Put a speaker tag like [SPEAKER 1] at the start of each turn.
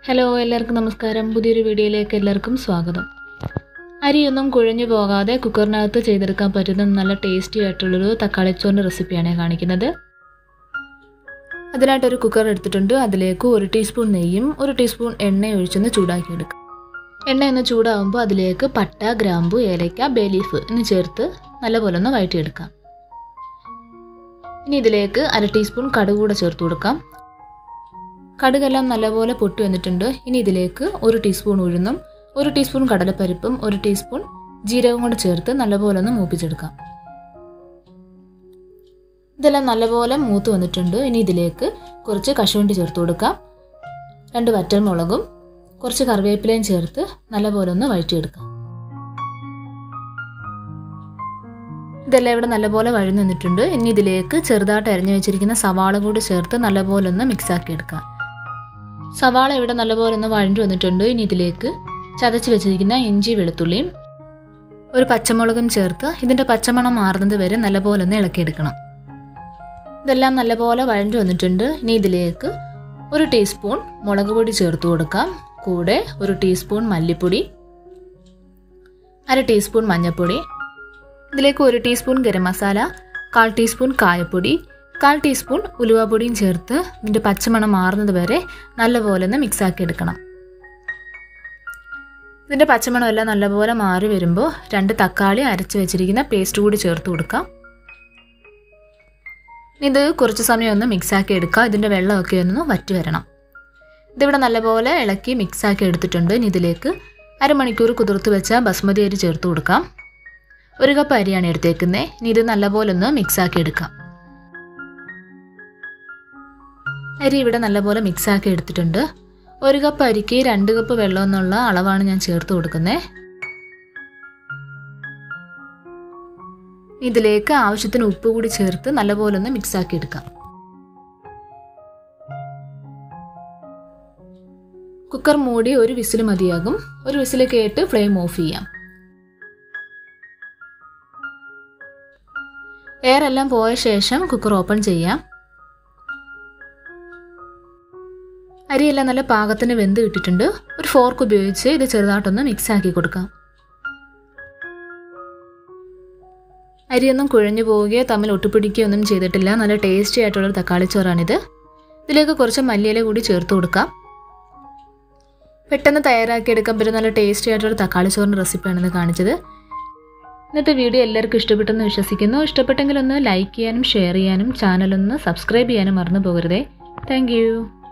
[SPEAKER 1] hello എല്ലാവർക്കും നമസ്കാരം പുതിയൊരു വീഡിയോയിലേക്ക് എല്ലാവർക്കും സ്വാഗതം അരിയൊന്നും കുഴഞ്ഞു പോകാതെ കുക്കറിനകത്ത് ചെയ്തെടുക്കാൻ പറ്റുന്ന നല്ല ടേസ്റ്റി ആയിട്ടുള്ളൊരു തക്കാളിച്ചോറിൻ്റെ റെസിപ്പിയാണ് ഞാൻ കാണിക്കുന്നത് അതിനായിട്ടൊരു കുക്കർ എടുത്തിട്ടുണ്ട് അതിലേക്ക് ഒരു ടീസ്പൂൺ നെയ്യും ഒരു ടീസ്പൂൺ എണ്ണയും ഒഴിച്ചൊന്ന് ചൂടാക്കിയെടുക്കും എണ്ണ ഒന്ന് ചൂടാകുമ്പോൾ അതിലേക്ക് പട്ട ഗ്രാമ്പു ഏലയ്ക്ക ബേലീഫ് എന്ന് ചേർത്ത് നല്ലപോലെ ഒന്ന് വഴറ്റിയെടുക്കാം ഇനി ഇതിലേക്ക് അര ടീസ്പൂൺ കടുക് കൂടെ ചേർത്ത് കൊടുക്കാം കടുകെല്ലാം നല്ലപോലെ പൊട്ടി വന്നിട്ടുണ്ട് ഇനി ഇതിലേക്ക് ഒരു ടീസ്പൂൺ ഉഴുന്നും ഒരു ടീസ്പൂൺ കടലപ്പരിപ്പും ഒരു ടീസ്പൂൺ ജീരകം കൂടെ ചേർത്ത് നല്ലപോലെ ഒന്ന് മൂപ്പിച്ചെടുക്കാം ഇതെല്ലാം നല്ലപോലെ മൂത്ത് വന്നിട്ടുണ്ട് ഇനി ഇതിലേക്ക് കുറച്ച് കശുവണ്ടി ചേർത്ത് കൊടുക്കാം രണ്ട് വറ്റൽമുളകും കുറച്ച് കറിവേപ്പിലയും ചേർത്ത് നല്ലപോലെ ഒന്ന് വഴറ്റിയെടുക്കാം ഇതെല്ലാം ഇവിടെ നല്ലപോലെ വഴന്നു നിന്നിട്ടുണ്ട് ഇനി ഇതിലേക്ക് ചെറുതായിട്ട് അരിഞ്ഞു വെച്ചിരിക്കുന്ന സവാള കൂടി ചേർത്ത് നല്ലപോലെ ഒന്ന് മിക്സാക്കി എടുക്കാം സവാള ഇവിടെ നല്ലപോലെ ഒന്ന് വഴഞ്ഞു വന്നിട്ടുണ്ട് ഇനി ഇതിലേക്ക് ചതച്ച് വെച്ചിരിക്കുന്ന ഇഞ്ചി വെളുത്തുള്ളിയും ഒരു പച്ചമുളകും ചേർത്ത് ഇതിൻ്റെ പച്ചമണം മാറുന്നത് വരെ നല്ലപോലെ ഒന്ന് ഇളക്കിയെടുക്കണം ഇതെല്ലാം നല്ലപോലെ വഴഞ്ഞു വന്നിട്ടുണ്ട് ഇനി ഇതിലേക്ക് ഒരു ടീസ്പൂൺ മുളക് പൊടി ചേർത്ത് കൊടുക്കാം കൂടെ ഒരു ടീസ്പൂൺ മല്ലിപ്പൊടി അര ടീസ്പൂൺ മഞ്ഞൾപ്പൊടി ഇതിലേക്ക് ഒരു ടീസ്പൂൺ ഗരം മസാല കാൽ ടീസ്പൂൺ കായപ്പൊടി കാൽ ടീസ്പൂൺ ഉലുവാപ്പൊടിയും ചേർത്ത് ഇതിൻ്റെ പച്ചമണം മാറുന്നത് വരെ നല്ലപോലെ ഒന്ന് മിക്സാക്കി എടുക്കണം ഇതിൻ്റെ പച്ചമണം എല്ലാം നല്ലപോലെ മാറി വരുമ്പോൾ രണ്ട് തക്കാളി അരച്ച് വെച്ചിരിക്കുന്ന പേസ്റ്റ് കൂടി ചേർത്ത് കൊടുക്കാം ഇത് കുറച്ച് സമയം ഒന്ന് മിക്സാക്കി എടുക്കുക ഇതിൻ്റെ വെള്ളമൊക്കെ ഒന്ന് വറ്റി വരണം ഇതിവിടെ നല്ലപോലെ ഇളക്കി മിക്സാക്കി എടുത്തിട്ടുണ്ട് ഇനി ഇതിലേക്ക് അരമണിക്കൂർ കുതിർത്ത് വെച്ച ബസ്മതി അരി ചേർത്ത് കൊടുക്കാം ഒരു കപ്പ് അരിയാണ് എടുത്തേക്കുന്നത് ഇനി ഇത് നല്ലപോലെ ഒന്ന് മിക്സാക്കി എടുക്കാം അരി ഇവിടെ നല്ലപോലെ മിക്സാക്കി എടുത്തിട്ടുണ്ട് ഒരു കപ്പ് അരിക്ക് രണ്ട് കപ്പ് വെള്ളം എന്നുള്ള അളവാണ് ഞാൻ ചേർത്ത് കൊടുക്കുന്നത് ഇതിലേക്ക് ആവശ്യത്തിന് ഉപ്പ് കൂടി ചേർത്ത് നല്ലപോലെ ഒന്ന് മിക്സാക്കി എടുക്കാം കുക്കർ മൂടി ഒരു വിസിൽ മതിയാകും ഒരു വിസിൽ കേട്ട് ഫ്ലെയിം ഓഫ് ചെയ്യാം എയർ എല്ലാം പോയ ശേഷം കുക്കർ ഓപ്പൺ ചെയ്യാം അരിയെല്ലാം നല്ല പാകത്തിന് വെന്ത് കിട്ടിയിട്ടുണ്ട് ഒരു ഫോർക്ക് ഉപയോഗിച്ച് ഇത് ചെറുതായിട്ടൊന്ന് മിക്സ് ആക്കി കൊടുക്കാം അരിയൊന്നും കുഴഞ്ഞു പോവുകയോ തമ്മിൽ ഒട്ടുപിടിക്കുകയോ ഒന്നും ചെയ്തിട്ടില്ല നല്ല ടേസ്റ്റി ആയിട്ടുള്ളൊരു തക്കാളി ചോറാണിത് ഇതിലേക്ക് കുറച്ച് മല്ലിയില കൂടി ചേർത്ത് കൊടുക്കാം പെട്ടെന്ന് തയ്യാറാക്കി എടുക്കാൻ പറ്റുന്ന നല്ല ടേസ്റ്റി ആയിട്ടുള്ള തക്കാളി ചോറിൻ്റെ റെസിപ്പിയാണെന്ന് കാണിച്ചത് ഇന്നത്തെ വീഡിയോ എല്ലാവർക്കും ഇഷ്ടപ്പെട്ടെന്ന് വിശ്വസിക്കുന്നു ഇഷ്ടപ്പെട്ടെങ്കിൽ ഒന്ന് ലൈക്ക് ചെയ്യാനും ഷെയർ ചെയ്യാനും ചാനലൊന്ന് സബ്സ്ക്രൈബ് ചെയ്യാനും മറന്നു പോകരുതേ താങ്ക്